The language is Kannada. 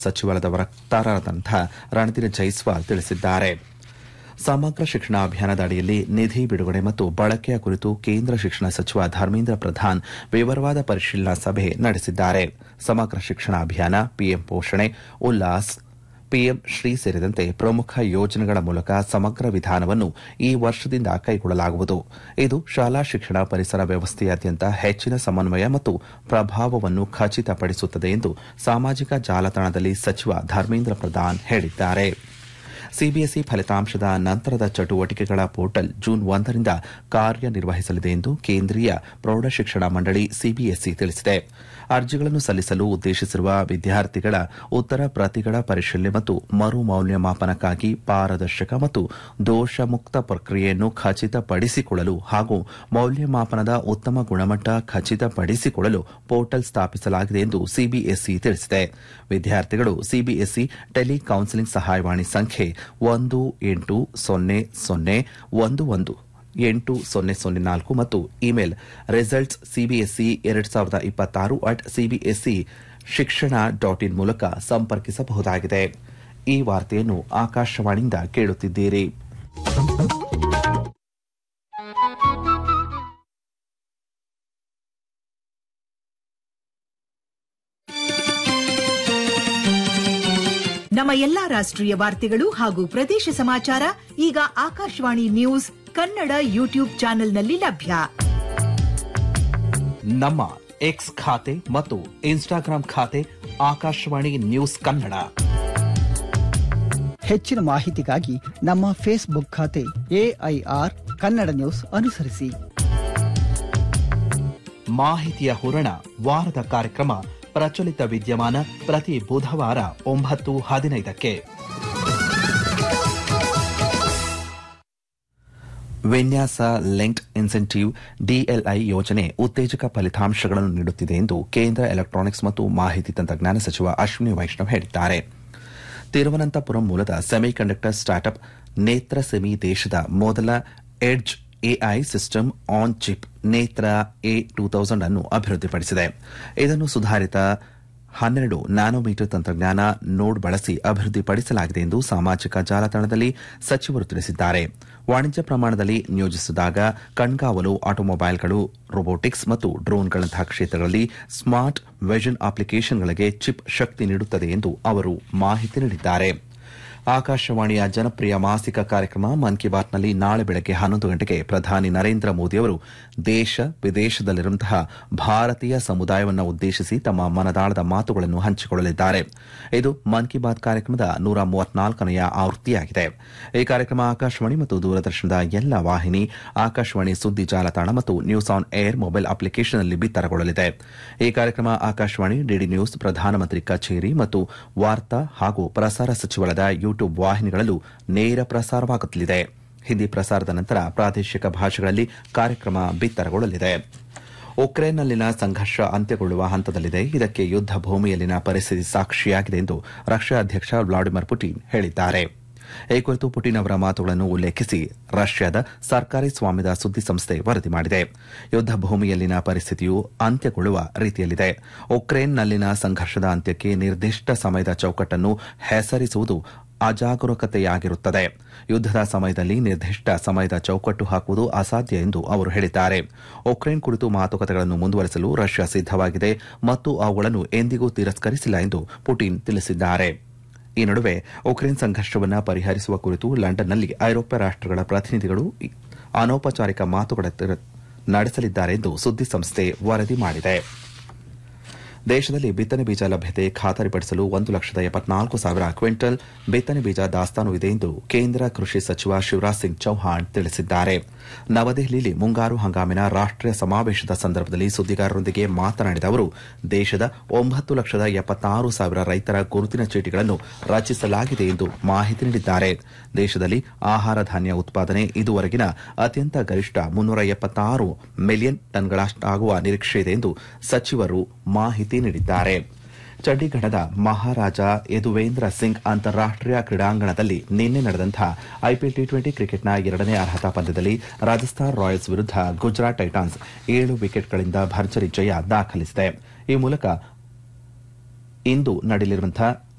ಸಚಿವಾಲಯದ ವಕ್ತಾರರಾದಂತಹ ರಣಧೀರ್ ಜೈಸ್ವಾಲ್ ತಿಳಿಸಿದ್ದಾರೆ ಸಮಗ್ರ ಶಿಕ್ಷಣ ಅಭಿಯಾನದ ಅಡಿಯಲ್ಲಿ ನಿಧಿ ಬಿಡುಗಡೆ ಮತ್ತು ಬಳಕೆಯ ಕುರಿತು ಕೇಂದ್ರ ಶಿಕ್ಷಣ ಸಚಿವ ಧರ್ಮೇಂದ್ರ ಪ್ರಧಾನ್ ವಿವರವಾದ ಪರಿಶೀಲನಾ ಸಭೆ ನಡೆಸಿದ್ದಾರೆ ಸಮಗ್ರ ಶಿಕ್ಷಣ ಅಭಿಯಾನ ಪಿಎಂ ಪೋಷಣೆ ಉಲ್ಲಾಸ್ ಪಿಎಂ ಶ್ರೀ ಸೇರಿದಂತೆ ಪ್ರಮುಖ ಯೋಜನೆಗಳ ಮೂಲಕ ಸಮಗ್ರ ವಿಧಾನವನ್ನು ಈ ವರ್ಷದಿಂದ ಕೈಗೊಳ್ಳಲಾಗುವುದು ಇದು ಶಾಲಾ ಶಿಕ್ಷಣ ಪರಿಸರ ವ್ಯವಸ್ಥೆಯಾದ್ಯಂತ ಹೆಚ್ಚಿನ ಸಮನ್ವಯ ಮತ್ತು ಪ್ರಭಾವವನ್ನು ಖಚಿತಪಡಿಸುತ್ತದೆ ಎಂದು ಸಾಮಾಜಿಕ ಜಾಲತಾಣದಲ್ಲಿ ಸಚಿವ ಧರ್ಮೇಂದ್ರ ಪ್ರಧಾನ್ ಹೇಳಿದ್ದಾರೆ ಸಿಬಿಎಸ್ಇ ಫಲಿತಾಂಶದ ನಂತರದ ಚಟುವಟಿಕೆಗಳ ಪೋರ್ಟಲ್ ಜೂನ್ ಒಂದರಿಂದ ಕಾರ್ಯನಿರ್ವಹಿಸಲಿದೆ ಎಂದು ಕೇಂದ್ರೀಯ ಪ್ರೌಢಶಿಕ್ಷಣ ಮಂಡಳಿ ಸಿಬಿಎಸ್ಇ ತಿಳಿಸಿದೆ ಅರ್ಜಿಗಳನ್ನು ಸಲ್ಲಿಸಲು ಉದ್ದೇಶಿಸಿರುವ ವಿದ್ಯಾರ್ಥಿಗಳ ಉತ್ತರ ಪ್ರತಿಗಳ ಪರಿಶೀಲನೆ ಮತ್ತು ಮರು ಮೌಲ್ಯಮಾಪನಕ್ಕಾಗಿ ಪಾರದರ್ಶಕ ಮತ್ತು ದೋಷಮುಕ್ತ ಪ್ರಕ್ರಿಯೆಯನ್ನು ಖಚಿತಪಡಿಸಿಕೊಳ್ಳಲು ಹಾಗೂ ಮೌಲ್ಯಮಾಪನದ ಉತ್ತಮ ಗುಣಮಟ್ಟ ಖಚಿತಪಡಿಸಿಕೊಳ್ಳಲು ಪೋರ್ಟಲ್ ಸ್ಥಾಪಿಸಲಾಗಿದೆ ಎಂದು ಸಿಬಿಎಸ್ಇ ತಿಳಿಸಿದೆ ವಿದ್ಯಾರ್ಥಿಗಳು ಸಿಬಿಎಸ್ಇ ಟೆಲಿ ಕೌನ್ಸಿಲಿಂಗ್ ಸಹಾಯವಾಣಿ ಸಂಖ್ಯೆ ಒಂದು ಎಂಟು ಸೊನ್ನೆ ಸೊನ್ನೆ ಒಂದು ಒಂದು ಎಂಟು ಸೊನ್ನೆ ಸೊನ್ನೆ ನಾಲ್ಕು ಮತ್ತು ಇಮೇಲ್ ರಿಸಲ್ಟ್ಸ್ ಸಿಬಿಎಸ್ಇ ಎರಡು ಸಾವಿರದ ಇಪ್ಪತ್ತಾರು ಅಟ್ ಸಿಬಿಎಸ್ಇ ಶಿಕ್ಷಣ ಡಾಟ್ ಇನ್ ಮೂಲಕ ಸಂಪರ್ಕಿಸಬಹುದಾಗಿದೆ ಈ ವಾರ್ತೆಯನ್ನು ಆಕಾಶವಾಣಿಯಿಂದ ಕೇಳುತ್ತಿದ್ದೀರಿ ನಮ್ಮ ಎಲ್ಲಾ ರಾಷ್ಟ್ರೀಯ ವಾರ್ತೆಗಳು ಹಾಗೂ ಪ್ರದೇಶ ಸಮಾಚಾರ ಈಗ ಆಕಾಶವಾಣಿ ನ್ಯೂಸ್ ಕನ್ನಡ ಯೂಟ್ಯೂಬ್ ಚಾನೆಲ್ನಲ್ಲಿ ಲಭ್ಯ ನಮ್ಮ ಎಕ್ಸ್ ಖಾತೆ ಮತ್ತು ಇನ್ಸ್ಟಾಗ್ರಾಂ ಖಾತೆ ಆಕಾಶವಾಣಿ ನ್ಯೂಸ್ ಕನ್ನಡ ಹೆಚ್ಚಿನ ಮಾಹಿತಿಗಾಗಿ ನಮ್ಮ ಫೇಸ್ಬುಕ್ ಖಾತೆ ಎಐಆರ್ ಕನ್ನಡ ನ್ಯೂಸ್ ಅನುಸರಿಸಿ ಮಾಹಿತಿಯ ಹೂರಣ ವಾರದ ಕಾರ್ಯಕ್ರಮ ಪ್ರಚಲಿತ ವಿದ್ಯಮಾನ ಪ್ರತಿ ಬುಧವಾರ ಒಂಬತ್ತು ಹದಿನೈದಕ್ಕೆ ವಿನ್ಯಾಸ ಲಿಂಕ್ಡ್ ಇನ್ಸೆಂಟಿವ್ ಡಿಎಲ್ಐ ಯೋಜನೆ ಉತ್ತೇಜಕ ಫಲಿತಾಂಶಗಳನ್ನು ನೀಡುತ್ತಿದೆ ಎಂದು ಕೇಂದ್ರ ಎಲೆಕ್ಟ್ರಾನಿಕ್ಸ್ ಮತ್ತು ಮಾಹಿತಿ ತಂತ್ರಜ್ಞಾನ ಸಚಿವ ಅಶ್ವಿನಿ ವೈಷ್ಣವ್ ಹೇಳಿದ್ದಾರೆ ತಿರುವನಂತಪುರಂ ಮೂಲದ ಸೆಮಿಕಂಡಕ್ಟರ್ ಸ್ಟಾರ್ಟ್ಅಪ್ ನೇತ್ರ ಸೆಮಿ ದೇಶದ ಮೊದಲ edge AI system on chip Netra A two thousand ಅನ್ನು ಅಭಿವೃದ್ಧಿಪಡಿಸಿದೆ ಇದನ್ನು ಸುಧಾರಿತ ಹನ್ನೆರಡು ನ್ಯಾನೋಮೀಟರ್ ತಂತ್ರಜ್ಞಾನ ನೋಡ್ ಬಳಸಿ ಅಭಿವೃದ್ಧಿಪಡಿಸಲಾಗಿದೆ ಎಂದು ಸಾಮಾಜಿಕ ಜಾಲತಾಣದಲ್ಲಿ ಸಚಿವರು ತಿಳಿಸಿದ್ದಾರೆ ವಾಣಿಜ್ಯ ಪ್ರಮಾಣದಲ್ಲಿ ನಿಯೋಜಿಸಿದಾಗ ಕಣ್ಗಾವಲು ಆಟೋಮೊಬೈಲ್ಗಳು ರೋಬೋಟಿಕ್ಸ್ ಮತ್ತು ಡ್ರೋನ್ಗಳಂತಹ ಕ್ಷೇತ್ರಗಳಲ್ಲಿ ಸ್ಮಾರ್ಟ್ ವಿಷನ್ ಅಪ್ಲಿಕೇಶನ್ಗಳಿಗೆ ಚಿಪ್ ಶಕ್ತಿ ನೀಡುತ್ತದೆ ಎಂದು ಅವರು ಮಾಹಿತಿ ನೀಡಿದ್ದಾರೆ ಆಕಾಶವಾಣಿಯ ಜನಪ್ರಿಯ ಮಾಸಿಕ ಕಾರ್ಯಕ್ರಮ ಮನ್ ಕಿ ಬಾತ್ನಲ್ಲಿ ನಾಳೆ ಬೆಳಗ್ಗೆ ಹನ್ನೊಂದು ಗಂಟೆಗೆ ಪ್ರಧಾನಿ ನರೇಂದ್ರ ಮೋದಿಯವರು ದೇಶ ವಿದೇಶದಲ್ಲಿರುವಂತಹ ಭಾರತೀಯ ಸಮುದಾಯವನ್ನು ಉದ್ದೇಶಿಸಿ ತಮ್ಮ ಮನದಾಳದ ಮಾತುಗಳನ್ನು ಹಂಚಿಕೊಳ್ಳಲಿದ್ದಾರೆ ಇದು ಮನ್ ಕಿ ಬಾತ್ ಕಾರ್ಯಕ್ರಮದ ನೂರ ಮೂವತ್ನಾಲ್ಕನೆಯ ಆವೃತ್ತಿಯಾಗಿದೆ ಈ ಕಾರ್ಯಕ್ರಮ ಆಕಾಶವಾಣಿ ಮತ್ತು ದೂರದರ್ಶನದ ಎಲ್ಲ ವಾಹಿನಿ ಆಕಾಶವಾಣಿ ಸುದ್ದಿ ಜಾಲತಾಣ ಮತ್ತು ನ್ಯೂಸ್ ಆನ್ ಏರ್ ಮೊಬೈಲ್ ಅಪ್ಲಿಕೇಶನ್ನಲ್ಲಿ ಬಿತ್ತರಗೊಳ್ಳಲಿದೆ ಈ ಕಾರ್ಯಕ್ರಮ ಆಕಾಶವಾಣಿ ಡಿಡಿ ನ್ಯೂಸ್ ಪ್ರಧಾನಮಂತ್ರಿ ಕಚೇರಿ ಮತ್ತು ವಾರ್ತಾ ಹಾಗೂ ಪ್ರಸಾರ ಸಚಿವಾಲಯದ ಯೂಟ್ಯೂಬ್ ವಾಹಿನಿಗಳಲ್ಲೂ ನೇರ ಪ್ರಸಾರವಾಗುತ್ತಲಿದೆ ಹಿಂದಿ ಪ್ರಸಾರದ ನಂತರ ಪ್ರಾದೇಶಿಕ ಭಾಷೆಗಳಲ್ಲಿ ಕಾರ್ಯಕ್ರಮ ಬಿತ್ತರಗೊಳ್ಳಲಿದೆ ಉಕ್ರೇನ್ನಲ್ಲಿನ ಸಂಘರ್ಷ ಅಂತ್ಯಗೊಳ್ಳುವ ಹಂತದಲ್ಲಿದೆ ಇದಕ್ಕೆ ಯುದ್ಧ ಭೂಮಿಯಲ್ಲಿನ ಪರಿಸ್ಥಿತಿ ಸಾಕ್ಷಿಯಾಗಿದೆ ಎಂದು ರಷ್ಯಾ ಅಧ್ಯಕ್ಷ ವ್ಲಾಡಿಮಿರ್ ಪುಟಿನ್ ಹೇಳಿದ್ದಾರೆ ಈ ಕುರಿತು ಪುಟಿನ್ ಅವರ ಮಾತುಗಳನ್ನು ಉಲ್ಲೇಖಿಸಿ ರಷ್ಯಾದ ಸರ್ಕಾರಿ ಸ್ವಾಮ್ಯದ ಸುದ್ದಿಸಂಸ್ಥೆ ವರದಿ ಮಾಡಿದೆ ಯುದ್ಧ ಭೂಮಿಯಲ್ಲಿನ ಪರಿಸ್ಥಿತಿಯು ಅಂತ್ಯಗೊಳ್ಳುವ ರೀತಿಯಲ್ಲಿದೆ ಉಕ್ರೇನ್ನಲ್ಲಿನ ಸಂಘರ್ಷದ ಅಂತ್ಯಕ್ಕೆ ನಿರ್ದಿಷ್ಟ ಸಮಯದ ಚೌಕಟ್ಟನ್ನು ಹೆಸರಿಸುವುದು ಅಜಾಗರೂಕತೆಯಾಗಿರುತ್ತದೆ ಯುದ್ದದ ಸಮಯದಲ್ಲಿ ನಿರ್ದಿಷ್ಟ ಸಮಯದ ಚೌಕಟ್ಟು ಹಾಕುವುದು ಅಸಾಧ್ಯ ಎಂದು ಅವರು ಹೇಳಿದ್ದಾರೆ ಉಕ್ರೇನ್ ಕುರಿತು ಮಾತುಕತೆಗಳನ್ನು ಮುಂದುವರೆಸಲು ರಷ್ಯಾ ಸಿದ್ದವಾಗಿದೆ ಮತ್ತು ಅವುಗಳನ್ನು ಎಂದಿಗೂ ತಿರಸ್ಕರಿಸಿಲ್ಲ ಎಂದು ಪುಟಿನ್ ತಿಳಿಸಿದ್ದಾರೆ ಈ ನಡುವೆ ಉಕ್ರೇನ್ ಸಂಘರ್ಷವನ್ನು ಪರಿಹರಿಸುವ ಕುರಿತು ಲಂಡನ್ನಲ್ಲಿ ಐರೋಪ್ಯ ರಾಷ್ಟಗಳ ಪ್ರತಿನಿಧಿಗಳು ಅನೌಪಚಾರಿಕ ಮಾತುಕತೆ ನಡೆಸಲಿದ್ದಾರೆ ಎಂದು ಸುದ್ದಿಸಂಸ್ಥೆ ವರದಿ ಮಾಡಿದೆ ದೇಶದಲ್ಲಿ ಬಿತ್ತನೆ ಬೀಜ ಲಭ್ಯತೆ ಖಾತರಿಪಡಿಸಲು ಒಂದು ಲಕ್ಷದ ಎಪ್ಪತ್ನಾಲ್ಕು ಸಾವಿರ ಕ್ವಿಂಟಲ್ ಬಿತ್ತನೆ ಬೀಜ ದಾಸ್ತಾನು ಇದೆ ಎಂದು ಕೇಂದ್ರ ಕೃಷಿ ಸಚಿವ ಶಿವರಾಜ್ ಸಿಂಗ್ ಚೌಹಾಣ್ ತಿಳಿಸಿದ್ದಾರೆ ನವದೆಹಲಿಯಲ್ಲಿ ಮುಂಗಾರು ಹಂಗಾಮಿನ ರಾಷ್ಟೀಯ ಸಮಾವೇಶದ ಸಂದರ್ಭದಲ್ಲಿ ಸುದ್ದಿಗಾರರೊಂದಿಗೆ ಮಾತನಾಡಿದ ಅವರು ದೇಶದ ಒಂಬತ್ತು ಲಕ್ಷದ ಎಪ್ಪತ್ತಾರು ಸಾವಿರ ರೈತರ ಗುರುತಿನ ಚೀಟಿಗಳನ್ನು ರಚಿಸಲಾಗಿದೆ ಎಂದು ಮಾಹಿತಿ ನೀಡಿದ್ದಾರೆ ದೇಶದಲ್ಲಿ ಆಹಾರ ಧಾನ್ಯ ಉತ್ಪಾದನೆ ಇದುವರೆಗಿನ ಅತ್ಯಂತ ಗರಿಷ್ಠ ಮುನ್ನೂರ ಎಪ್ಪತ್ತಾರು ಮಿಲಿಯನ್ ಟನ್ಗಳಷ್ಟಾಗುವ ನಿರೀಕ್ಷೆ ಇದೆ ಎಂದು ಸಚಿವರು ಮಾಹಿತಿ ನೀಡಿದ್ದಾರೆ ಚಂಡೀಗಢದ ಮಹಾರಾಜ ಯದುವೇಂದ್ರ ಸಿಂಗ್ ಅಂತಾರಾಷ್ಟೀಯ ಕ್ರೀಡಾಂಗಣದಲ್ಲಿ ನಿನ್ನೆ ನಡೆದಂತಹ ಐಪಿಎಲ್ ಟಿ ಟ್ವೆಂಟಿ ಕ್ರಿಕೆಟ್ನ ಎರಡನೇ ಅರ್ಹತಾ ಪಂದ್ಯದಲ್ಲಿ ರಾಜಸ್ಥಾನ್ ರಾಯಲ್ಸ್ ವಿರುದ್ಧ ಗುಜರಾತ್ ಟೈಟಾನ್ಸ್ ಏಳು ವಿಕೆಟ್ಗಳಿಂದ ಭರ್ಜರಿ ಜಯ ದಾಖಲಿಸಿದೆ ಈ ಮೂಲಕ ಇಂದು ನಡೆಯಲಿರುವಂತಹ